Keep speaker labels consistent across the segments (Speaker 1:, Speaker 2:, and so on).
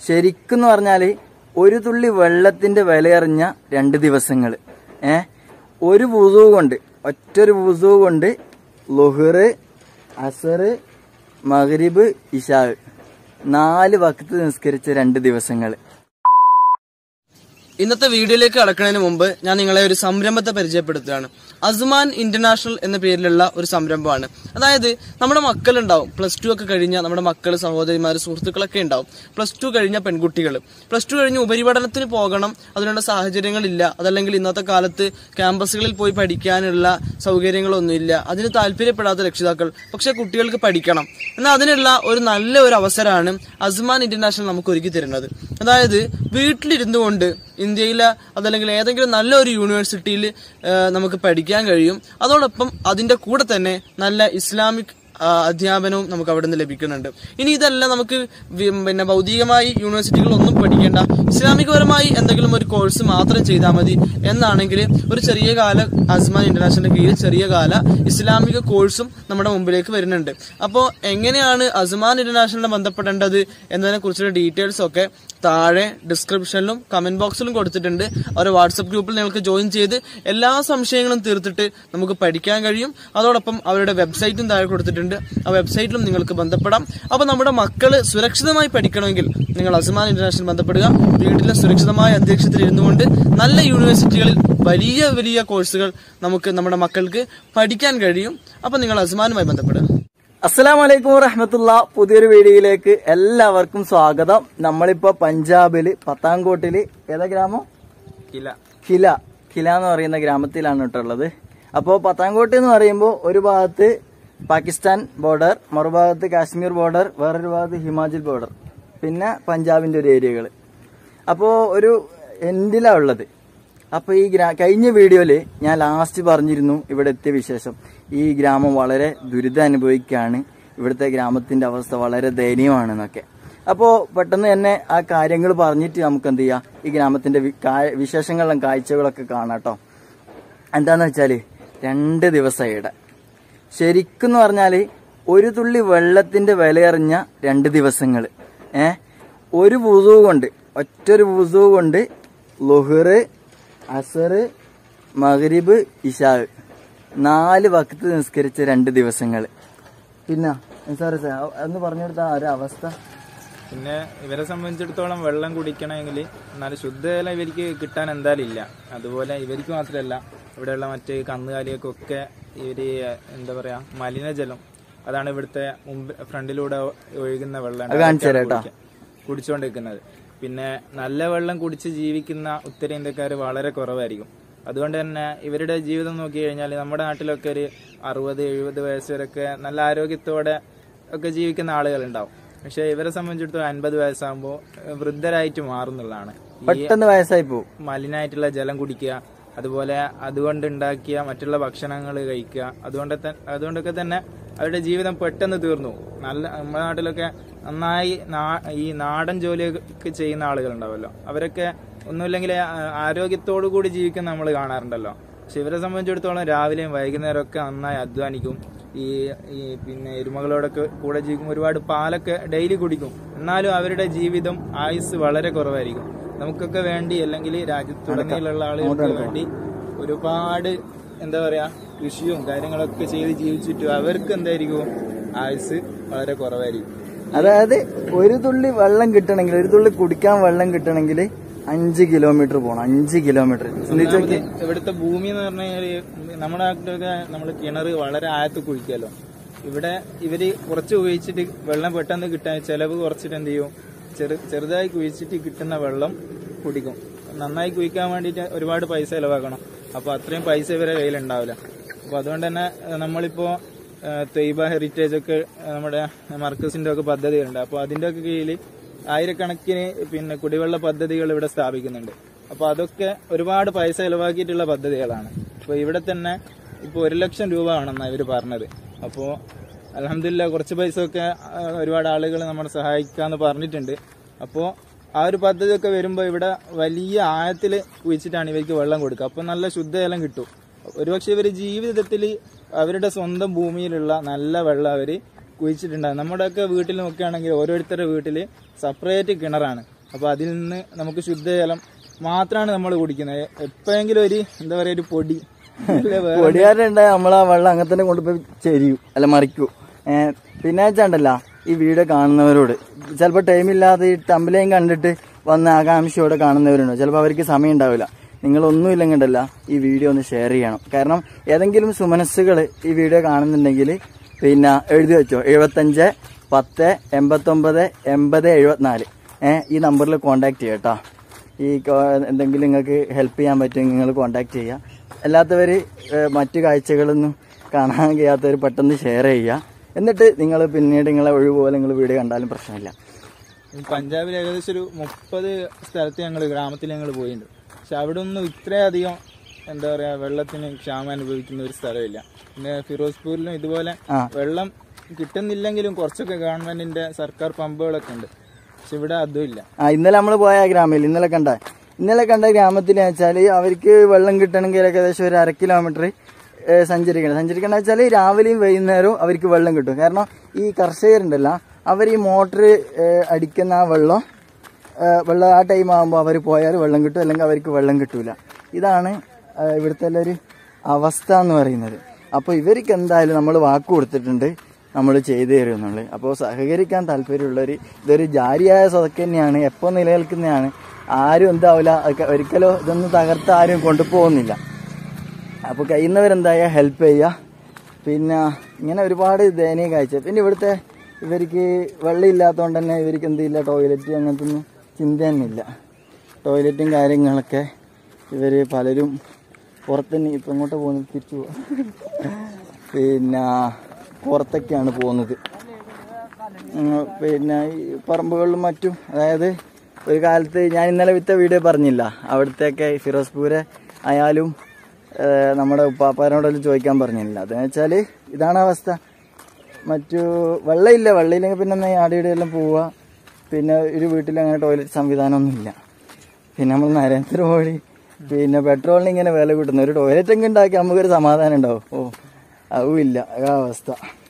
Speaker 1: ശരിക്കും പറഞ്ഞാൽ ഒരു തുള്ളി വെള്ളത്തിന്റെ വിലയറിഞ്ഞ രണ്ട് ദിവസങ്ങൾ ഏ ഒരു വുസു കൊണ്ട് ഒറ്റൊരു വുസു കൊണ്ട് ലുഹർ അസർ മഗ്രിബ് ഇഷാ നാല് വക്കത്ത് നിസ്കരിച്ച രണ്ട് ദിവസങ്ങൾ
Speaker 2: ഇന്നത്തെ വീഡിയോയിലേക്ക് കടക്കുന്നതിന് മുമ്പ് ഞാൻ നിങ്ങളെ ഒരു സംരംഭത്തെ പരിചയപ്പെടുത്തുകയാണ് അസ്മാൻ ഇന്റർനാഷണൽ എന്ന പേരിലുള്ള ഒരു സംരംഭമാണ് അതായത് നമ്മുടെ മക്കളുണ്ടാവും പ്ലസ് ടു ഒക്കെ കഴിഞ്ഞ നമ്മുടെ മക്കൾ സഹോദരിമാർ സുഹൃത്തുക്കളൊക്കെ ഉണ്ടാവും പ്ലസ് ടു കഴിഞ്ഞ പെൺകുട്ടികൾ പ്ലസ് ടു കഴിഞ്ഞ് ഉപരിപഠനത്തിന് പോകണം അതിനുള്ള സാഹചര്യങ്ങളില്ല അതല്ലെങ്കിൽ ഇന്നത്തെ കാലത്ത് ക്യാമ്പസുകളിൽ പോയി പഠിക്കാനുള്ള സൗകര്യങ്ങളൊന്നുമില്ല അതിന് താല്പര്യപ്പെടാത്ത രക്ഷിതാക്കൾ പക്ഷെ കുട്ടികൾക്ക് പഠിക്കണം എന്നാൽ അതിനുള്ള ഒരു നല്ല ഒരു അവസരമാണ് അസ്മാൻ ഇന്റർനാഷണൽ നമുക്ക് ഒരുക്കി തരുന്നത് അതായത് വീട്ടിലിരുന്നു കൊണ്ട് ഇന്ത്യയിലെ അതല്ലെങ്കിൽ ഏതെങ്കിലും നല്ലൊരു യൂണിവേഴ്സിറ്റിയിൽ നമുക്ക് പഠിക്കാൻ കഴിയും അതോടൊപ്പം അതിന്റെ കൂടെ തന്നെ നല്ല ഇസ്ലാമിക് ആ, അധ്യാപനവും നമുക്ക് അവിടെ നിന്ന് ലഭിക്കുന്നുണ്ട് ഇനി ഇതല്ല നമുക്ക് വി- പിന്നെ ഭൗതികമായി യൂണിവേഴ്സിറ്റികളൊന്നും പഠിക്കേണ്ട ഇസ്ലാമികപരമായി എന്തെങ്കിലും ഒരു കോഴ്സ് മാത്രം ചെയ്താൽ മതി എന്നാണെങ്കിൽ ഒരു ചെറിയ കാല അസ്മാൻ ഇന്റർനാഷണൽ കീഴിൽ ചെറിയ കാല ഇസ്ലാമിക കോഴ്സും നമ്മുടെ മുമ്പിലേക്ക് വരുന്നുണ്ട് അപ്പോൾ എങ്ങനെയാണ് അസ്മാൻ ഇന്റർനാഷണലിനെ ബന്ധപ്പെടേണ്ടത് എന്നതിനെ കുറിച്ചുള്ള ഡീറ്റെയിൽസ് ഒക്കെ താഴെ ഡിസ്ക്രിപ്ഷനിലും കമന്റ് ബോക്സിലും കൊടുത്തിട്ടുണ്ട് അവരുടെ വാട്സപ്പ് ഗ്രൂപ്പിൽ നിങ്ങൾക്ക് ജോയിൻ ചെയ്ത് എല്ലാ സംശയങ്ങളും തീർത്തിട്ട് നമുക്ക് പഠിക്കാൻ കഴിയും അതോടൊപ്പം അവരുടെ വെബ്സൈറ്റും താഴെ കൊടുത്തിട്ടുണ്ട് ആ വെബ്സൈറ്റിലും നിങ്ങൾക്ക് ബന്ധപ്പെടാം അപ്പോൾ നമ്മുടെ മക്കൾ സുരക്ഷിതമായി പഠിക്കണമെങ്കിൽ നിങ്ങൾ അസ്മാൻ ഇന്റർനാഷണൽ ബന്ധപ്പെടുക വീട്ടിലെ സുരക്ഷിതമായ അന്തരീക്ഷത്തിൽ ഇരുന്നുകൊണ്ട് നല്ല യൂണിവേഴ്സിറ്റികളിൽ വലിയ വലിയ കോഴ്സുകൾ നമുക്ക് നമ്മുടെ മക്കൾക്ക് പഠിക്കാൻ കഴിയും അപ്പോൾ നിങ്ങൾ അസ്മാനുമായി ബന്ധപ്പെടുക
Speaker 1: അസ്സലാം വലൈക്കും വറഹമത്തുള്ള പുതിയൊരു വീഡിയോയിലേക്ക് എല്ലാവർക്കും സ്വാഗതം നമ്മളിപ്പോ പഞ്ചാബില് പത്താംകോട്ടില് ഏതാ ഗ്രാമം
Speaker 3: ഇല്ല
Speaker 1: കില കില എന്ന് പറയുന്ന ഗ്രാമത്തിലാണ് കേട്ടുള്ളത് അപ്പോൾ പത്താംകോട്ട് എന്ന് പറയുമ്പോൾ ഒരു ഭാഗത്ത് പാകിസ്ഥാൻ ബോർഡർ മറുഭാഗത്ത് കാശ്മീർ ബോർഡർ വേറൊരു ഭാഗത്ത് ഹിമാചൽ ബോർഡർ പിന്നെ പഞ്ചാബിന്റെ ഒരു ഏരിയകൾ അപ്പോൾ ഒരു എൻഡിലാണ് ഉള്ളത് അപ്പോൾ ഈ ഗ്രാ കഴിഞ്ഞ വീഡിയോയിൽ ഞാൻ ലാസ്റ്റ് പറഞ്ഞിരുന്നു ഇവിടെ എത്തിയ വിശേഷം ഈ ഗ്രാമം വളരെ ദുരിതം അനുഭവിക്കുകയാണ് ഇവിടുത്തെ ഗ്രാമത്തിന്റെ അവസ്ഥ വളരെ ദയനീയമാണെന്നൊക്കെ അപ്പോൾ പെട്ടെന്ന് തന്നെ ആ കാര്യങ്ങൾ പറഞ്ഞിട്ട് നമുക്ക് എന്ത് ചെയ്യാം ഈ ഗ്രാമത്തിന്റെ വി- കാ- വിശേഷങ്ങളും കാഴ്ചകളൊക്കെ കാണാം കേട്ടോ എന്താന്ന് വെച്ചാല് രണ്ട് ദിവസം ഇവിടെ ശരിക്കും എന്ന് പറഞ്ഞാല് ഒരു തുള്ളി വെള്ളത്തിന്റെ വിലയറിഞ്ഞ രണ്ട് ദിവസങ്ങൾ ഏ ഒരു വുസു കൊണ്ട് ഒറ്റൊരു വുസു കൊണ്ട് ലുഹർ അസർ മഗ്രിബ് ഇഷാ നാല് വക്കത്ത് നിസ്കരിച്ച രണ്ട് ദിവസങ്ങൾ പിന്നെ സാറേ സാർ ഒന്ന് പറഞ്ഞു കൊടുത്ത ഒരു അവസ്ഥ
Speaker 3: പിന്നെ ഇവരെ സംബന്ധിച്ചിടത്തോളം വെള്ളം കുടിക്കണമെങ്കിൽ നല്ല ശുദ്ധജലം ഇവർക്ക് കിട്ടാൻ എന്തായാലും ഇല്ല അതുപോലെ ഇവർക്ക് മാത്രമല്ല ഇവിടെയുള്ള മറ്റ് കന്നുകാലികൾക്കൊക്കെ ഇവര് എന്താ പറയാ മലിനജലം അതാണ് ഇവിടുത്തെ മുമ്പ് ഫ്രണ്ടിലൂടെ ഒഴുകുന്ന വെള്ളം
Speaker 1: അത് കാണിച്ചു തരാം കേട്ടോ.
Speaker 3: കുടിച്ചുകൊണ്ടിരിക്കുന്നത് പിന്നെ നല്ല വെള്ളം കുടിച്ച് ജീവിക്കുന്ന ഉത്തരേന്ത്യക്കാർ വളരെ കുറവായിരിക്കും അതുകൊണ്ട് തന്നെ ഇവരുടെ ജീവിതം നോക്കി കഴിഞ്ഞാൽ നമ്മുടെ നാട്ടിലൊക്കെ ഒരു അറുപത് എഴുപത് വയസ്സ് വരെയൊക്കെ നല്ല ആരോഗ്യത്തോടെ ഒക്കെ ജീവിക്കുന്ന ആളുകളുണ്ടാവും പക്ഷെ ഇവരെ സംബന്ധിച്ചിടത്തോളം അൻപത് വയസ്സാകുമ്പോൾ വൃദ്ധരായിട്ട് മാറുന്നുള്ളതാണ് ഈ
Speaker 1: പെട്ടെന്ന് വയസ്സായി പോകും
Speaker 3: മലിനായിട്ടുള്ള ജലം കുടിക്കുക അതുപോലെ അതുകൊണ്ട് ഉണ്ടാക്കിയ മറ്റുള്ള ഭക്ഷണങ്ങൾ കഴിക്കുക അതുകൊണ്ട് ത- അതുകൊണ്ടൊക്കെ തന്നെ അവരുടെ ജീവിതം പെട്ടെന്ന് തീർന്നു നല്ല നമ്മുടെ നാട്ടിലൊക്കെ നന്നായി നാ- ഈ നാടൻ ജോലിയൊക്കെ ചെയ്യുന്ന ആളുകളുണ്ടാവുമല്ലോ അവരൊക്കെ ഒന്നുമില്ലെങ്കിൽ ആരോഗ്യത്തോടു കൂടി ജീവിക്കുന്ന നമ്മൾ കാണാറുണ്ടല്ലോ പക്ഷെ ഇവരെ സംബന്ധിച്ചിടത്തോളം രാവിലെയും വൈകുന്നേരം ഒക്കെ നന്നായി അധ്വാനിക്കും ഈ ഈ പിന്നെ എരുമകളോടൊക്കെ കൂടെ ജീവിക്കും ഒരുപാട് പാലൊക്കെ ഡെയിലി കുടിക്കും എന്നാലും അവരുടെ ജീവിതം ആയുസ് വളരെ കുറവായിരിക്കും നമുക്കൊക്കെ വേണ്ടി അല്ലെങ്കിൽ രാജ്യത്തുടനീളമുള്ള ആളുകൾക്ക് വേണ്ടി ഒരുപാട് എന്താ പറയാ കൃഷിയും കാര്യങ്ങളൊക്കെ ചെയ്ത് ജീവിച്ചിട്ട് അവർക്ക് എന്തായിരിക്കും ആയുസ് വളരെ കുറവായിരിക്കും
Speaker 1: അതായത് ഒരു തുള്ളി വെള്ളം കിട്ടണമെങ്കിൽ ഒരു തുള്ളി കുടിക്കാൻ വെള്ളം കിട്ടണമെങ്കിൽ അഞ്ച് കിലോമീറ്റർ പോകണം അഞ്ച് കിലോമീറ്റർ ചിന്തിച്ച് നോക്കി
Speaker 3: ഒന്നാമത് ഇവിടുത്തെ ഭൂമി എന്ന് പറഞ്ഞു കഴിഞ്ഞാല് നമ്മുടെ നാട്ടിലൊക്കെ നമ്മൾ കിണർ വളരെ ആഴത്ത് കുഴിക്കുമല്ലോ ഇവിടെ ഇവര് കുറച്ച് കുഴിച്ചിട്ട് വെള്ളം പെട്ടെന്ന് കിട്ടാൻ ചെലവ് കുറച്ചിട്ട് എന്ത് ചെയ്യും ചെറു ചെറുതായി കുഴിച്ചിട്ട് കിട്ടുന്ന വെള്ളം കുടിക്കും നന്നായി കുഴിക്കാൻ വേണ്ടിയിട്ട് ഒരുപാട് പൈസ ചെലവാക്കണം അപ്പൊ അത്രയും പൈസ ഇവരെ കയ്യിലുണ്ടാവില്ല അപ്പൊ അതുകൊണ്ട് തന്നെ ഏഹ്, നമ്മളിപ്പോ ഏഹ്, ത്വയ്ബ ഹെറിറ്റേജ് ഒക്കെ ഏഹ്, നമ്മുടെ മർക്കസിന്റെ ഒക്കെ പദ്ധതികളുണ്ട് അപ്പോൾ അതിന്റെ ഒക്കെ കീഴിൽ ആയിരക്കണക്കിന് പിന്നെ കുടിവെള്ള പദ്ധതികൾ ഇവിടെ സ്ഥാപിക്കുന്നുണ്ട് അപ്പൊ അതൊക്കെ ഒരുപാട് പൈസ ചെലവാക്കിയിട്ടുള്ള പദ്ധതികളാണ് അപ്പൊ ഇവിടെ തന്നെ ഇപ്പൊ ഒരു ലക്ഷം രൂപ ആണെന്നാണ് ഇവര് പറഞ്ഞത് അപ്പോ അലഹമില്ല കുറച്ച് പൈസ ഒക്കെ ആ, ഒരുപാട് ആളുകൾ നമ്മളെ സഹായിക്കാന്ന് പറഞ്ഞിട്ടുണ്ട് അപ്പോ ആ ഒരു പദ്ധതിയൊക്കെ വരുമ്പോൾ ഇവിടെ വലിയ ആഴത്തിൽ കുഴിച്ചിട്ടാണ് ഇവർക്ക് വെള്ളം കൊടുക്കുക അപ്പൊ നല്ല ശുദ്ധജലം കിട്ടും ഒരുപക്ഷെ ഇവർ ജീവിതത്തിൽ അവരുടെ സ്വന്തം ഭൂമിയിലുള്ള നല്ല വെള്ളം അവര് കുഴിച്ചിട്ടുണ്ടാകും നമ്മുടെയൊക്കെ വീട്ടിൽ നോക്കുകയാണെങ്കിൽ ഓരോരുത്തരുടെ വീട്ടിൽ സെപ്പറേറ്റ് കിണറാണ് അപ്പോൾ അതിൽ നിന്ന് നമുക്ക് ശുദ്ധജലം മാത്രമാണ് നമ്മൾ കുടിക്കുന്നത് എപ്പോഴെങ്കിലും ഒരു എന്താ പറയുക ഒരു പൊടി അല്ലെ വേറെ
Speaker 1: പൊടിയാരുണ്ടായ നമ്മൾ ആ വെള്ളം അങ്ങനെ തന്നെ കൊണ്ടുപോയി ചെരിയൂ അല്ല മറിക്കൂ ഏഹ് പിന്നെ വെച്ചാണ്ടല്ല ഈ വീഡിയോ കാണുന്നവരോട് ചിലപ്പോൾ ടൈമില്ലാതെ ഈ തമ്പിലേയും കണ്ടിട്ട് വന്ന ആകാംക്ഷയോടെ കാണുന്നവരുണ്ടോ ചിലപ്പോൾ അവർക്ക് സമയം ഉണ്ടാവില്ല നിങ്ങളൊന്നുമില്ലെങ്കിണ്ടല്ല ഈ വീഡിയോ ഒന്ന് ഷെയർ ചെയ്യണം കാരണം ഏതെങ്കിലും സുമനസ്സുകൾ ഈ വീഡിയോ കാണുന്നുണ്ടെങ്കിൽ പിന്നെ എഴുതി വെച്ചോ എഴുപത്തഞ്ച് പത്ത് എൺപത്തൊമ്പത് എൺപത് എഴുപത്തിനാല് ഏഹ് ഈ നമ്പറിൽ കോൺടാക്ട് ചെയ്യട്ടോ ഈ കോ- എന്തെങ്കിലും നിങ്ങൾക്ക് ഹെൽപ്പ് ചെയ്യാൻ പറ്റുമെങ്കിൽ നിങ്ങൾ കോൺടാക്ട് ചെയ്യുക അല്ലാത്തവർ മറ്റു കാഴ്ചകളൊന്നും കാണാൻ കഴിയാത്തവർ പെട്ടെന്ന് ഷെയർ ചെയ്യുക എന്നിട്ട് നിങ്ങൾ പിന്നീട് നിങ്ങളെ ഒഴിവ് പോലെ നിങ്ങൾ വീഡിയോ കണ്ടാലും പ്രശ്നമില്ല
Speaker 3: ഈ പഞ്ചാബിൽ ഏകദേശം ഒരു മുപ്പത് സ്ഥലത്ത് ഞങ്ങൾ ഗ്രാമത്തിൽ ഞങ്ങൾ പോയിട്ടുണ്ട് പക്ഷെ അവിടെ ഒന്നും ഇത്രയധികം എന്താ പറയാ വെള്ളത്തിന് ക്ഷാമം അനുഭവിക്കുന്ന ഒരു സ്ഥലമില്ല പിന്നെ ഫിറോസ്പൂരിലും ഇതുപോലെ
Speaker 1: ആ.
Speaker 3: വെള്ളം കിട്ടുന്നില്ലെങ്കിലും കുറച്ചൊക്കെ ഗവൺമെന്റിന്റെ സർക്കാർ പമ്പുകളൊക്കെ ഉണ്ട് പക്ഷെ ഇവിടെ അതും ഇല്ല
Speaker 1: ആ ഇന്നലെ നമ്മൾ പോയ ആ ഗ്രാമത്തിൽ ഇന്നലെ കണ്ട ഇന്നലെ കണ്ട ഗ്രാമത്തിൽ വെച്ചാൽ അവർക്ക് വെള്ളം കിട്ടണമെങ്കിൽ ഏകദേശം ഒരു അര കിലോമീറ്റർ സഞ്ചരിക്കണം സഞ്ചരിക്കണം വെച്ചാൽ രാവിലെയും വൈകുന്നേരവും അവർക്ക് വെള്ളം കിട്ടും കാരണം ഈ കർഷകരുണ്ടല്ലോ അവർ ഈ മോട്ടർ അടിക്കുന്ന ആ വെള്ളം ഏ, വെള്ളം ആ ടൈം ആകുമ്പോൾ അവർ പോയാൽ വെള്ളം കിട്ടും അല്ലെങ്കിൽ അവർക്ക് വെള്ളം കിട്ടൂല ഇതാണ് ഏ, ഇവിടുത്തെ ഒരു അവസ്ഥ എന്ന് പറയുന്നത് അപ്പോൾ ഇവർക്ക് എന്തായാലും നമ്മൾ വാക്ക് കൊടുത്തിട്ടുണ്ട് നമ്മൾ ചെയ്തു തരും എന്നുള്ളത് അപ്പോൾ സഹകരിക്കാൻ താല്പര്യമുള്ളവർ ഇതൊരു ജാരിയായ സ്വതക്ക് തന്നെയാണ് എപ്പോൾ നിലനിൽക്കുന്നതാണ് ആരും എന്താവില്ല അതൊക്കെ ഒരിക്കലും ഇതൊന്നും തകർത്ത് ആരും കൊണ്ടുപോകുന്നില്ല അപ്പോൾ കഴിയുന്നവരെന്തായാൽ ഹെൽപ്പ് ചെയ്യുക പിന്നെ ഇങ്ങനെ ഒരുപാട് ദയനീയ കാഴ്ച പിന്നെ ഇവിടുത്തെ ഇവർക്ക് വെള്ളം ഇല്ലാത്തതുകൊണ്ട് തന്നെ ഇവർക്ക് എന്തില്ല ടോയ്ലറ്റ് അങ്ങനത്തെ ഒന്നും ചിന്ത തന്നെ ഇല്ല ടോയ്ലറ്റും കാര്യങ്ങളൊക്കെ ഇവർ പലരും പുറത്തുതന്നെ ഇപ്പം ഇങ്ങോട്ട് പോകുന്നത് തിരിച്ചു പോവാ പിന്നെ പുറത്തൊക്കെയാണ് പോകുന്നത് ഉം, പിന്നെ ഈ പറമ്പുകളിലും മറ്റും അതായത് ഒരു കാലത്ത് ഞാൻ ഇന്നലെ വിത്ത വീഡിയോ പറഞ്ഞില്ല അവിടത്തെയൊക്കെ ഫിറോസ്പൂരെ ആയാലും ഏഹ്, നമ്മുടെ ഉപ്പാപ്പാരോടെല്ലാം ചോദിക്കാൻ പറഞ്ഞില്ല അതെന്ന് വെച്ചാൽ ഇതാണ് അവസ്ഥ മറ്റു വെള്ളമില്ല വെള്ളമില്ലെങ്കിൽ പിന്നെ എന്നാ ഈ ആടിയുടെ എല്ലാം പോവുക പിന്നെ ഒരു വീട്ടിൽ അങ്ങനെ ടോയ്ലറ്റ് സംവിധാനമൊന്നും ഇല്ല പിന്നെ നമ്മൾ നരേന്ദ്രമോദി പിന്നെ പെട്രോളിന് ഇങ്ങനെ വില കൂട്ടുന്ന ഒരു ടോയ്ലറ്റ് ഒക്കെ ഉണ്ടാക്കി നമുക്കൊരു സമാധാനം ഉണ്ടാവും ഓ അതും ഇല്ല ആ അവസ്ഥ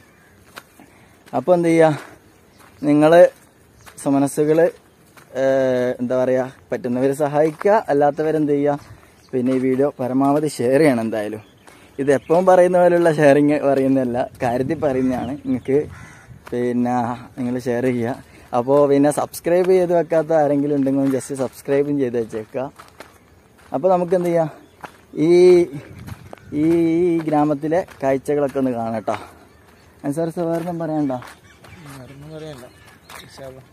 Speaker 1: അപ്പോൾ എന്ത് ചെയ്യുക നിങ്ങൾ സുമനസ്സുകൾ എന്താ പറയുക പറ്റുന്നവർ സഹായിക്കുക അല്ലാത്തവരെന്ത് ചെയ്യുക പിന്നെ ഈ വീഡിയോ പരമാവധി ഷെയർ ചെയ്യണം എന്തായാലും ഇത് എപ്പോഴും പറയുന്ന പോലെയുള്ള ഷെയറിങ് പറയുന്നതല്ല കാര്യത്തിൽ പറയുന്നതാണ് നിങ്ങൾക്ക് പിന്നെ നിങ്ങൾ ഷെയർ ചെയ്യുക അപ്പോൾ പിന്നെ സബ്സ്ക്രൈബ് ചെയ്ത് വെക്കാത്ത ആരെങ്കിലും ഉണ്ടെങ്കിൽ ജസ്റ്റ് സബ്സ്ക്രൈബും ചെയ്ത് വെച്ചേക്കുക അപ്പോൾ നമുക്ക് എന്ത് ചെയ്യാം ഈ ഈ ഗ്രാമത്തിലെ കാഴ്ചകളൊക്കെ ഒന്ന് കാണാം കേട്ടോ അൻസാർ സവാറിനും പറയണ്ട
Speaker 3: വേറൊന്നും പറയല്ല ഇൻഷാ അല്ലാ.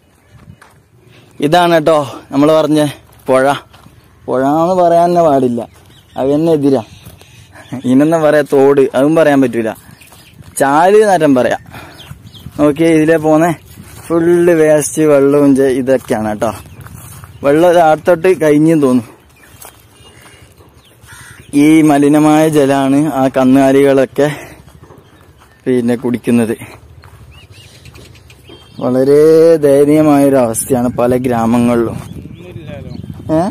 Speaker 1: ഇതാണ് കേട്ടോ നമ്മൾ പറഞ്ഞ പുഴ പുഴ എന്ന് പറയാൻ തന്നെ പാടില്ല അത് തന്നെ എതിരാ ഇനൊന്നും പറയാ തോട് അതും പറയാൻ പറ്റൂല ചാല് നേരം പറയാം നോക്കിയേ ഇതിലെ പോന്നെ ഫുള്ള് വേസ്റ്റ് വെള്ളവും ചെ- ഇതൊക്കെയാണ് കേട്ടോ വെള്ളം അടുത്തോട്ട് കഴിഞ്ഞു തോന്നും ഈ മലിനമായ ജലമാണ് ആ കന്നുകാലികളൊക്കെ പിന്നെ കുടിക്കുന്നത് വളരെ ദയനീയമായ ഒരു അവസ്ഥയാണ് പല ഗ്രാമങ്ങളിലും
Speaker 3: ഒന്നുമില്ലല്ലോ
Speaker 1: ഏ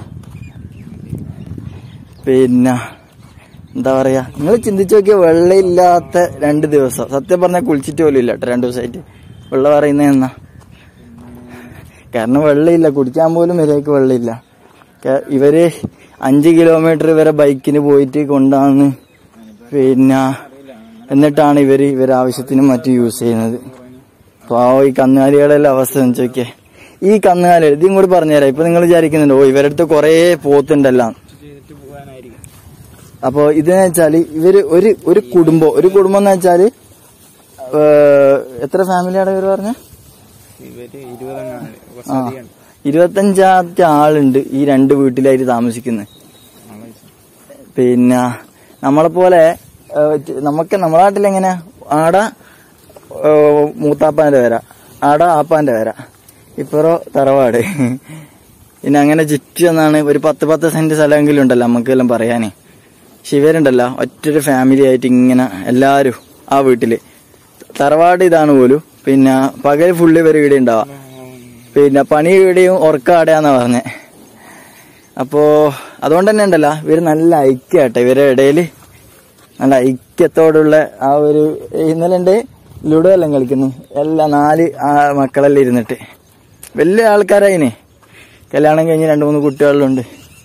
Speaker 1: പിന്നെ എന്താ പറയാ നിങ്ങൾ ചിന്തിച്ചു നോക്കിയ വെള്ളമില്ലാത്ത രണ്ട് ദിവസം സത്യം പറഞ്ഞാൽ കുളിച്ചിട്ട് പോലും ഇല്ല കേട്ടോ രണ്ട് ദിവസമായിട്ട് വെള്ളം പറയുന്ന എന്നാ കാരണം വെള്ളമില്ല കുടിക്കാൻ പോലും വരേക്ക് വെള്ളമില്ല ക- ഇവര് അഞ്ച് കിലോമീറ്റർ വരെ ബൈക്കിന് പോയിട്ട് കൊണ്ടാണ് പിന്നെ എന്നിട്ടാണ് ഇവര് ഇവരെ ആവശ്യത്തിനും മറ്റും യൂസ് ചെയ്യുന്നത് പാവം ഈ കന്നുകാലികളുടെ അവസ്ഥ എന്ന് ചോദിക്കേ ഈ കന്നുകാലി ഇത് ഇങ്ങോട്ട് പറഞ്ഞുതരാം ഇപ്പൊ നിങ്ങൾ വിചാരിക്കുന്നുണ്ട് ഓ ഇവരുടെ അടുത്ത് കുറേ പോത്തുണ്ടല്ലോ
Speaker 3: ചെയ്തിട്ട് പോകാനായിരിക്കും
Speaker 1: അപ്പോ ഇതെന്ന് വെച്ചാല് ഇവര് ഒരു ഒരു കുടുംബം ഒരു കുടുംബം എന്ന് വെച്ചാല് ഏഹ്, എത്ര ഫാമിലിയാണ് ഇവര് പറഞ്ഞ
Speaker 3: ഇവര് ഇരുപതെണ്ണാണ് കുറച്ച്
Speaker 1: ആ
Speaker 3: അധികം
Speaker 1: ഇരുപത്തഞ്ചാമത്തെ ആളുണ്ട് ഈ രണ്ട് വീട്ടിലായിട്ട് താമസിക്കുന്നത് പിന്നെ നമ്മളെ പോലെ നമുക്ക് നമ്മളെ നാട്ടിലെങ്ങനെ ആട ഏഹ്, മൂത്താപ്പാന്റെ വര ആട ആപ്പാന്റെ വര ഇപ്പറോ തറവാട് പിന്നെ അങ്ങനെ ചുറ്റും എന്നാണ് ഒരു പത്ത് പത്ത് സെന്റ് സ്ഥലമെങ്കിലും ഉണ്ടല്ലോ നമുക്കെല്ലാം പറയാനേ ശിവരുണ്ടല്ലോ ഒറ്റൊരു ഫാമിലി ആയിട്ട് ഇങ്ങനെ എല്ലാരും ആ വീട്ടില് തറവാട് ഇതാണ് പോലും പിന്നെ പകൽ ഫുള്ള് ഇവർ ഇവിടെ ഉണ്ടാവാ പിന്നെ പണി ഇവിടെയും ഉറക്കാടെയാന്നാ പറഞ്ഞേ അപ്പോ അതുകൊണ്ട് തന്നെ ഉണ്ടല്ലോ ഇവര് നല്ല ഐക്യാട്ടെ ഇവരുടെ ഇടയില് നല്ല ഐക്യത്തോടുള്ള ആ ഒരു ഇന്നലെ ഉണ്ട് ലുഡോ എല്ലാം കളിക്കുന്നു എല്ലാ നാല് ആ മക്കളെല്ലാം ഇരുന്നിട്ട് വലിയ ആൾക്കാരായിനെ കല്യാണം കഴിഞ്ഞ് രണ്ട് മൂന്ന് കുട്ടികളുണ്ട്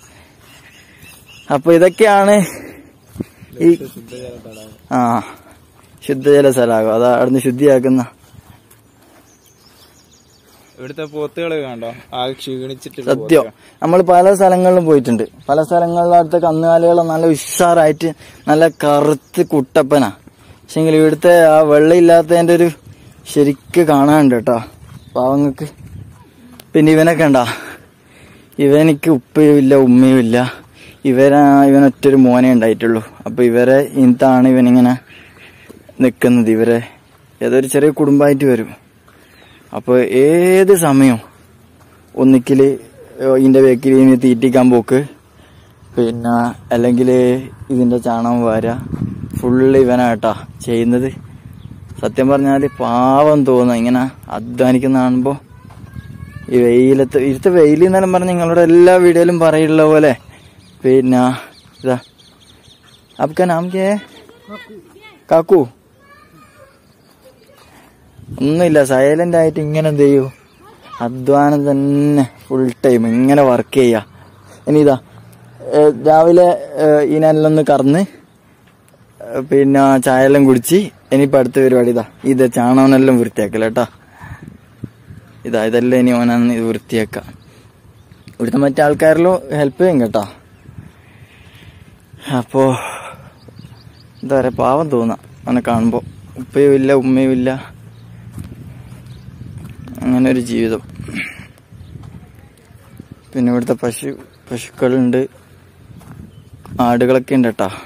Speaker 1: അപ്പൊ ഇതൊക്കെയാണ് ഈ ആ ശുദ്ധജല സ്ഥലമാകും അതാ അവിടുന്ന് ശുദ്ധിയാക്കുന്ന
Speaker 3: ഇവിടുത്തെ പോത്തുകൾ കണ്ടോ ആകെ ക്ഷീണിച്ചിട്ട്
Speaker 1: സത്യം നമ്മൾ പല സ്ഥലങ്ങളിലും പോയിട്ടുണ്ട് പല സ്ഥലങ്ങളിലും അവിടുത്തെ കന്നുകാലികൾ നല്ല ഉഷാറായിട്ട് നല്ല കറുത്ത് കുട്ടപ്പനാ പക്ഷെങ്കിൽ ഇവിടുത്തെ ആ വെള്ളമില്ലാത്തതിന്റെ ഒരു ശരിക്ക് കാണാനുണ്ട് കേട്ടോ പാവങ്ങൾക്ക് പിന്നെ ഇവനൊക്കെ ഉണ്ടാ ഇവനിക്ക് ഉപ്പയും ഇല്ല ഉമ്മയും ഇല്ല ഇവരാ ഇവനൊറ്റൊരു മോനെ ഉണ്ടായിട്ടുള്ളൂ അപ്പൊ ഇവരെ ഇതാണ് ഇവനിങ്ങനെ നിക്കുന്നത് ഇവരെ ഏതൊരു ചെറിയ കുടുംബമായിട്ട് വരും അപ്പോൾ ഏത് സമയവും ഒന്നിക്കില് ഇതിന്റെ വേക്കിൽ ഇനി തീറ്റിക്കാൻ പോക്ക് പിന്നെ അല്ലെങ്കിൽ ഇതിന്റെ ചാണകം വാര ഫുള്ള് ഇവനാട്ടാ ചെയ്യുന്നത് സത്യം പറഞ്ഞാൽ പാവം തോന്നുക ഇങ്ങനെ അധ്വാനിക്കുന്ന കാണുമ്പോൾ ഈ വെയിലത്ത് ഇരുത്ത വെയിൽ എന്നെല്ലാം പറഞ്ഞ് നിങ്ങളുടെ എല്ലാ വീഡിയോയിലും പറയുള്ള പോലെ പിന്നെ ഇതാ आपका नाम क्या है കാക്കു ഒന്നുമില്ല സൈലന്റ് ആയിട്ട് ഇങ്ങനെ എന്ത് ചെയ്യൂ അധ്വാനം തന്നെ ഫുൾ ടൈം ഇങ്ങനെ വർക്ക് ചെയ്യാ ഇനി ഇതാ ഏ, രാവിലെ ഏ, ഇതിനെല്ലാം ഒന്ന് കറന്ന് ഏ, പിന്നെ ചായ എല്ലാം കുടിച്ച് ഇനിയിപ്പോ അടുത്ത പരിപാടി ഇതാ ഇത് ചാണകനെല്ലാം വൃത്തിയാക്കല കേട്ടാ ഇതാ ഇതെല്ലാം ഇനി ഓനാന്ന് ഇത് വൃത്തിയാക്കാം ഇവിടുത്തെ മറ്റേ ആൾക്കാരിലും ഹെൽപ്പ് ചെയ്യും കേട്ടാ അപ്പോ എന്താ പറയാ പാവം തോന്നാ അവനെ കാണുമ്പോ ഉപ്പയും ഇല്ല ഉമ്മയും ഇല്ല അങ്ങനെ ഒരു ജീവിതം പിന്നെ ഇവിടുത്തെ പശു പശുക്കളുണ്ട് ആടുകളൊക്കെ ഉണ്ട് കേട്ടാ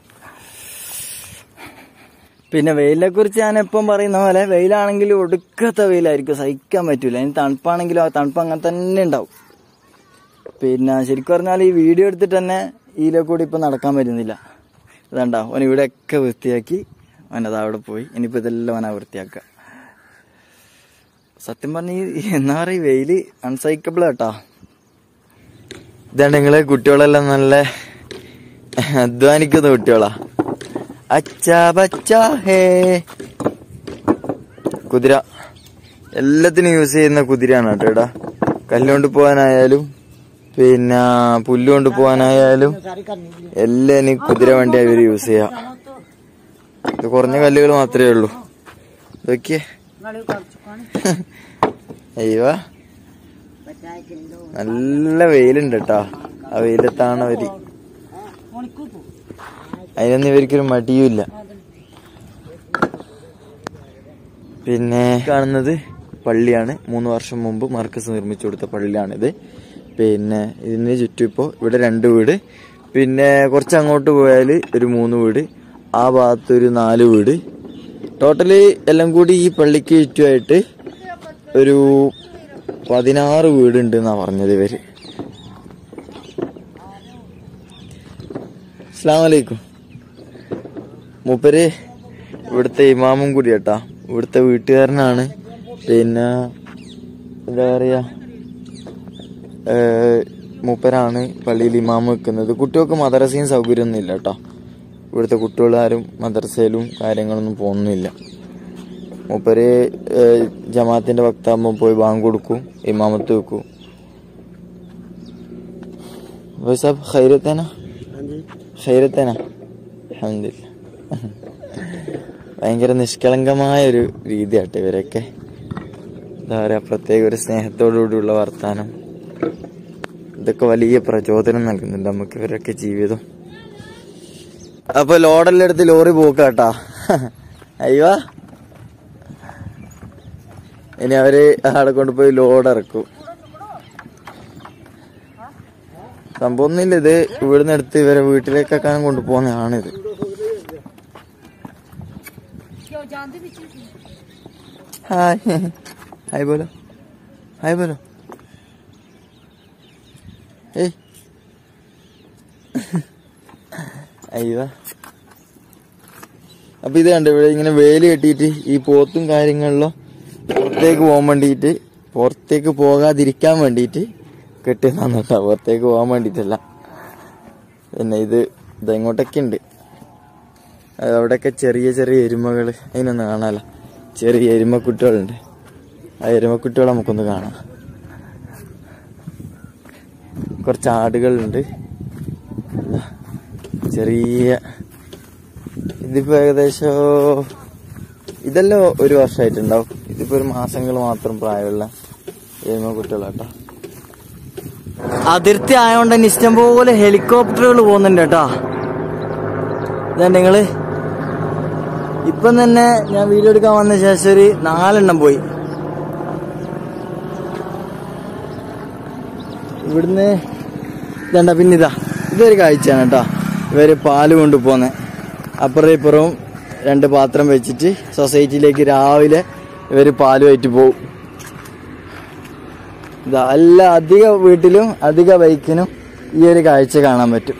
Speaker 1: പിന്നെ വെയിലിനെ കുറിച്ച് ഞാൻ എപ്പം പറയുന്ന പോലെ വെയിലാണെങ്കിൽ ഒടുക്കത്തെ വെയിലായിരിക്കും സഹിക്കാൻ പറ്റൂല ഇനി തണുപ്പാണെങ്കിലും ആ തണുപ്പ് അങ്ങനെ തന്നെ ഉണ്ടാവും പിന്നെ ശരിക്കും പറഞ്ഞാൽ ഈ വീഡിയോ എടുത്തിട്ട് തന്നെ ഇതിലെ കൂടി ഇപ്പം നടക്കാൻ പറ്റുന്നില്ല ഇതാണ്ടാ അവൻ ഇവിടെയൊക്കെ വൃത്തിയാക്കി അവനത് അവിടെ പോയി ഇനിയിപ്പോൾ ഇതെല്ലാം അവനാ വൃത്തിയാക്കുക സത്യം പറഞ്ഞ ഈ എന്താ പറയുക ഈ വെയില് അൺസൈക്കബിൾ കേട്ടാ ഇതാണ്ട് നിങ്ങള് കുട്ടികളെല്ലാം നല്ല അധ്വാനിക്കുന്ന കുട്ടികളാ അച്ഛാ ബച്ചാ ഹേ കുതിര എല്ലാത്തിനും യൂസ് ചെയ്യുന്ന കുതിരയാണ് കേട്ടോ ഇവിടെ കല്ലുകൊണ്ട് പോകാനായാലും പിന്നെ പുല്ലുകൊണ്ട് പോകാനായാലും എല്ലാം ഇനി കുതിര വണ്ടി അവര് യൂസ് ചെയ്യാ ഇത് കുറഞ്ഞ കല്ലുകൾ മാത്രമേ ഉള്ളൂ ഇതൊക്കെ അയ്യോ നല്ല വെയിലുണ്ട് കേട്ടാ ആ വെയിലത്താണ് അവര് അതിനൊന്നും ഇവർക്കൊരു മടിയുമില്ല പിന്നെ കാണുന്നത് പള്ളിയാണ് മൂന്ന് വർഷം മുമ്പ് മർക്കസ് നിർമ്മിച്ചു കൊടുത്ത പള്ളിയാണിത് പിന്നെ ഇതിന് ചുറ്റും ഇപ്പോൾ ഇവിടെ രണ്ട് വീട് പിന്നെ കുറച്ച് അങ്ങോട്ട് പോയാൽ ഒരു മൂന്ന് വീട് ആ ഭാഗത്ത് ഒരു നാല് വീട് ടോട്ടല് എല്ലാം കൂടി ഈ പള്ളിക്ക് ചുറ്റുമായിട്ട് ഒരു പതിനാറ് വീടുണ്ട് എന്നാ പറഞ്ഞത് ഇവര് അസ്സാം വലൈക്കും മൂപ്പര് ഇവിടുത്തെ ഇമാമും കൂടി കേട്ടാ ഇവിടുത്തെ വീട്ടുകാരനാണ് പിന്നെ എന്താ പറയാ ഏഹ് മൂപ്പരാണ് പള്ളിയിൽ ഇമാമ് വെക്കുന്നത് കുട്ടികൾക്ക് മദ്രസയും സൗകര്യമൊന്നും ഇല്ല കേട്ടോ ഇവിടുത്തെ കുട്ടികളാരും മദ്രസയിലും കാര്യങ്ങളൊന്നും പോകുന്നില്ല മൂപ്പര് ഏഹ് ജമാഅത്തിന്റെ വക്താകുമ്പോൾ പോയി ബാങ്ക് കൊടുക്കും ഇമാമത്ത് വെക്കും भाई साहब खैरियत है ना खैरियत है ना അൽഹംദുലില്ലാ ഭയങ്കര നിഷ്കളങ്കമായ ഒരു രീതിയാട്ടെ ഇവരൊക്കെ എന്താ പറയാ പ്രത്യേക ഒരു സ്നേഹത്തോടുകൂടിയുള്ള വർത്താനം ഇതൊക്കെ വലിയ പ്രചോദനം നൽകുന്നുണ്ട് നമുക്ക് ഇവരൊക്കെ ജീവിതം അപ്പൊ ലോഡെല്ലാം എടുത്ത് ലോറി പോക്കാട്ടാ അയ്യോ ഇനി അവര് അവിടെ കൊണ്ടുപോയി ലോഡ് ഇറക്കും സംഭവം ഒന്നുമില്ല ഇത് ഇവിടുന്ന് എടുത്ത് ഇവരെ വീട്ടിലേക്കൊക്കെ കൊണ്ടുപോകുന്നതാണിത് ഹായ് ഹായ് ബോലോ ഹായ് ബോലോ ഏയ് അയ്യോ അപ്പൊ ഇത് കണ്ടോ ഇവിടെ ഇങ്ങനെ വേലി കെട്ടിയിട്ട് ഈ പോത്തും കാര്യങ്ങളിലും പുറത്തേക്ക് പോകാൻ വേണ്ടിയിട്ട് പുറത്തേക്ക് പോകാതിരിക്കാൻ വേണ്ടിയിട്ട് കെട്ടിയതാണ് കേട്ടോ പുറത്തേക്ക് പോകാൻ വേണ്ടിയിട്ടല്ല പിന്നെ ഇത് ഇതെങ്ങോട്ടൊക്കെ ഉണ്ട് അത് അവിടെയൊക്കെ ചെറിയ ചെറിയ എരുമകൾ അതിനൊന്നും കാണാല ചെറിയ എരുമക്കുട്ടികളുണ്ട് ആ എരുമക്കുട്ടികളെ നമുക്കൊന്ന് കാണാം കുറച്ച് ആടുകളുണ്ട് ഇതാ, ചെറിയ ഇതിപ്പോ ഏകദേശം ഇതെല്ലാം ഒരു വർഷമായിട്ടുണ്ടാവും ഇതിപ്പോ ഒരു മാസങ്ങൾ മാത്രം പ്രായമുള്ള ഏമ കുട്ടികളാട്ടോ അതിർത്തി ആയതുകൊണ്ട് തന്നെ ഇഷ്ടംപോലെ ഹെലികോപ്റ്ററുകൾ പോകുന്നുണ്ട് കേട്ടോ ഇതാ നിങ്ങള് ഇപ്പം തന്നെ ഞാൻ വീഡിയോ എടുക്കാൻ വന്ന ശേഷം ഒരു നാലെണ്ണം പോയി ഇവിടുന്ന് ഇതണ്ട പിന്നെ ഇതാ ഇതൊരു കാഴ്ചയാണ് കേട്ടോ ഇവര് പാല് കൊണ്ടുപോന്നെ അപ്പുറം ഇപ്പുറവും രണ്ട് പാത്രം വെച്ചിട്ട് സൊസൈറ്റിയിലേക്ക് രാവിലെ ഇവര് പാലുമായിട്ട് പോവും ഇതാ എല്ലാ അധിക വീട്ടിലും അധിക ബൈക്കിനും ഈ ഒരു കാഴ്ച കാണാൻ പറ്റും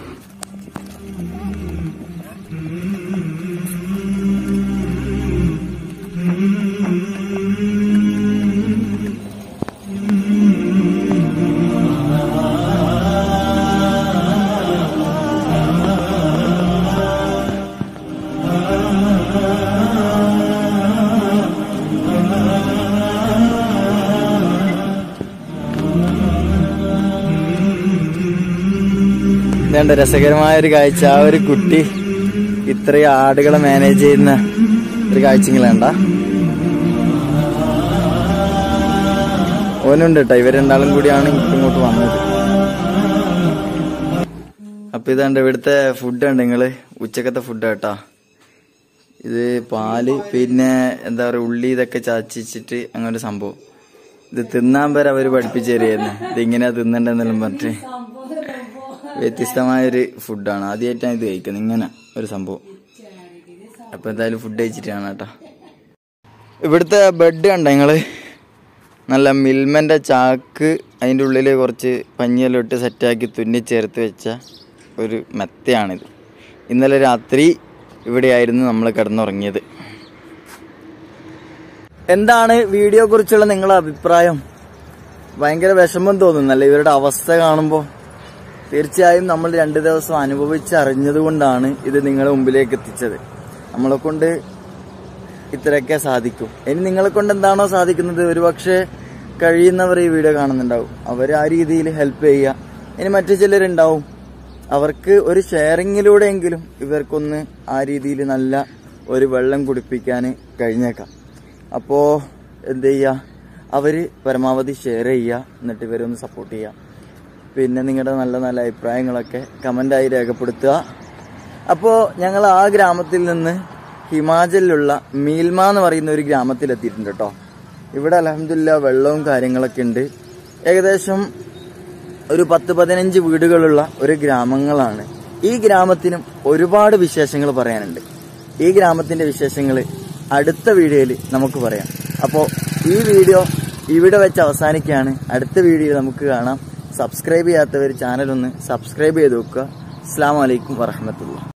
Speaker 1: ഇതേണ്ട രസകരമായ ഒരു കാഴ്ച ആ ഒരു കുട്ടി ഇത്രയും ആടുകളെ മാനേജ് ചെയ്യുന്ന ഒരു കാഴ്ചങ്ങളേണ്ട ഓനുണ്ട് കേട്ടോ ഇവർ രണ്ടാളും കൂടിയാണ് ഇപ്പൊ ഇങ്ങോട്ട് വന്നത് അപ്പൊ ഇതാണ്ട് ഇവിടുത്തെ ഫുഡ് ഉണ്ട് നിങ്ങള് ഉച്ചക്കത്തെ ഫുഡ് കേട്ടാ ഇത് പാല് പിന്നെ എന്താ പറയാ ഉള്ളി ഇതൊക്കെ ചാച്ചിച്ചിട്ട് അങ്ങനെ ഒരു സംഭവം ഇത് തിന്നാൻ വരെ അവര് പഠിപ്പിച്ചു തരുമായിരുന്നു ഇത് ഇങ്ങനെയാ തിന്നണ്ടെന്നെല്ലാം പറഞ്ഞിട്ട് വ്യത്യസ്തമായൊരു ഫുഡാണ് ആദ്യമായിട്ടാണ് ഇത് കഴിക്കുന്നത് ഇങ്ങനെ ഒരു സംഭവം അപ്പൊ എന്തായാലും ഫുഡ് കഴിച്ചിട്ടാണ് കേട്ടോ ഇവിടുത്തെ ബെഡ് കണ്ട നിങ്ങള് നല്ല മിൽമന്റെ ചാക്ക് അതിൻ്റെ ഉള്ളിൽ കുറച്ച് പഞ്ഞിയെല്ലാം ഇട്ട് സെറ്റാക്കി തുന്നി ചേർത്ത് വെച്ച ഒരു മെത്തയാണിത് ഇന്നലെ രാത്രി ഇവിടെയായിരുന്നു നമ്മൾ കിടന്നുറങ്ങിയത് എന്താണ് വീഡിയോ കുറിച്ചുള്ള നിങ്ങളുടെ അഭിപ്രായം ഭയങ്കര വിഷമം തോന്നുന്നല്ലേ ഇവരുടെ അവസ്ഥ കാണുമ്പോൾ തീർച്ചയായും നമ്മൾ രണ്ടു ദിവസം അനുഭവിച്ചറിഞ്ഞത് കൊണ്ടാണ് ഇത് നിങ്ങളുടെ മുമ്പിലേക്ക് എത്തിച്ചത് നമ്മളെ കൊണ്ട് ഇത്രയൊക്കെ സാധിക്കും ഇനി നിങ്ങളെ കൊണ്ട് എന്താണോ സാധിക്കുന്നത് ഒരുപക്ഷെ കഴിയുന്നവർ ഈ വീഡിയോ കാണുന്നുണ്ടാവും അവർ ആ രീതിയിൽ ഹെൽപ്പ് ചെയ്യുക ഇനി മറ്റു ചിലരുണ്ടാവും അവർക്ക് ഒരു ഷെയറിങ്ങിലൂടെയെങ്കിലും ഇവർക്കൊന്ന് ആ രീതിയിൽ നല്ല ഒരു വെള്ളം കുടിപ്പിക്കാൻ കഴിഞ്ഞേക്കാം അപ്പോൾ എന്ത് ചെയ്യുക അവർ പരമാവധി ഷെയർ ചെയ്യുക എന്നിട്ട് ഇവരൊന്ന് സപ്പോർട്ട് ചെയ്യുക പിന്നെ നിങ്ങളുടെ നല്ല നല്ല അഭിപ്രായങ്ങളൊക്കെ കമൻ്റായി രേഖപ്പെടുത്തുക അപ്പോൾ ഞങ്ങൾ ആ ഗ്രാമത്തിൽ നിന്ന് ഹിമാചലിലുള്ള മീൽമ എന്ന് പറയുന്ന ഒരു ഗ്രാമത്തിൽ എത്തിയിട്ടുണ്ട് കേട്ടോ ഇവിടെ അലഹമില്ല വെള്ളവും കാര്യങ്ങളൊക്കെ ഉണ്ട് ഏകദേശം ഒരു പത്ത് പതിനഞ്ച് വീടുകളുള്ള ഒരു ഗ്രാമങ്ങളാണ് ഈ ഗ്രാമത്തിനും ഒരുപാട് വിശേഷങ്ങൾ പറയാനുണ്ട് ഈ ഗ്രാമത്തിന്റെ വിശേഷങ്ങൾ അടുത്ത വീഡിയോയിൽ നമുക്ക് പറയാം അപ്പോൾ ഈ വീഡിയോ ഇവിടെ വെച്ച് അവസാനിക്കുകയാണ് അടുത്ത വീഡിയോ നമുക്ക് കാണാം സബ്സ്ക്രൈബ് ചെയ്യാത്തവർ ചാനൽ ഒന്ന് സബ്സ്ക്രൈബ് ചെയ്ത് വെക്കുക അസ്സാം വലൈക്കും വറഹമത്തുള്ള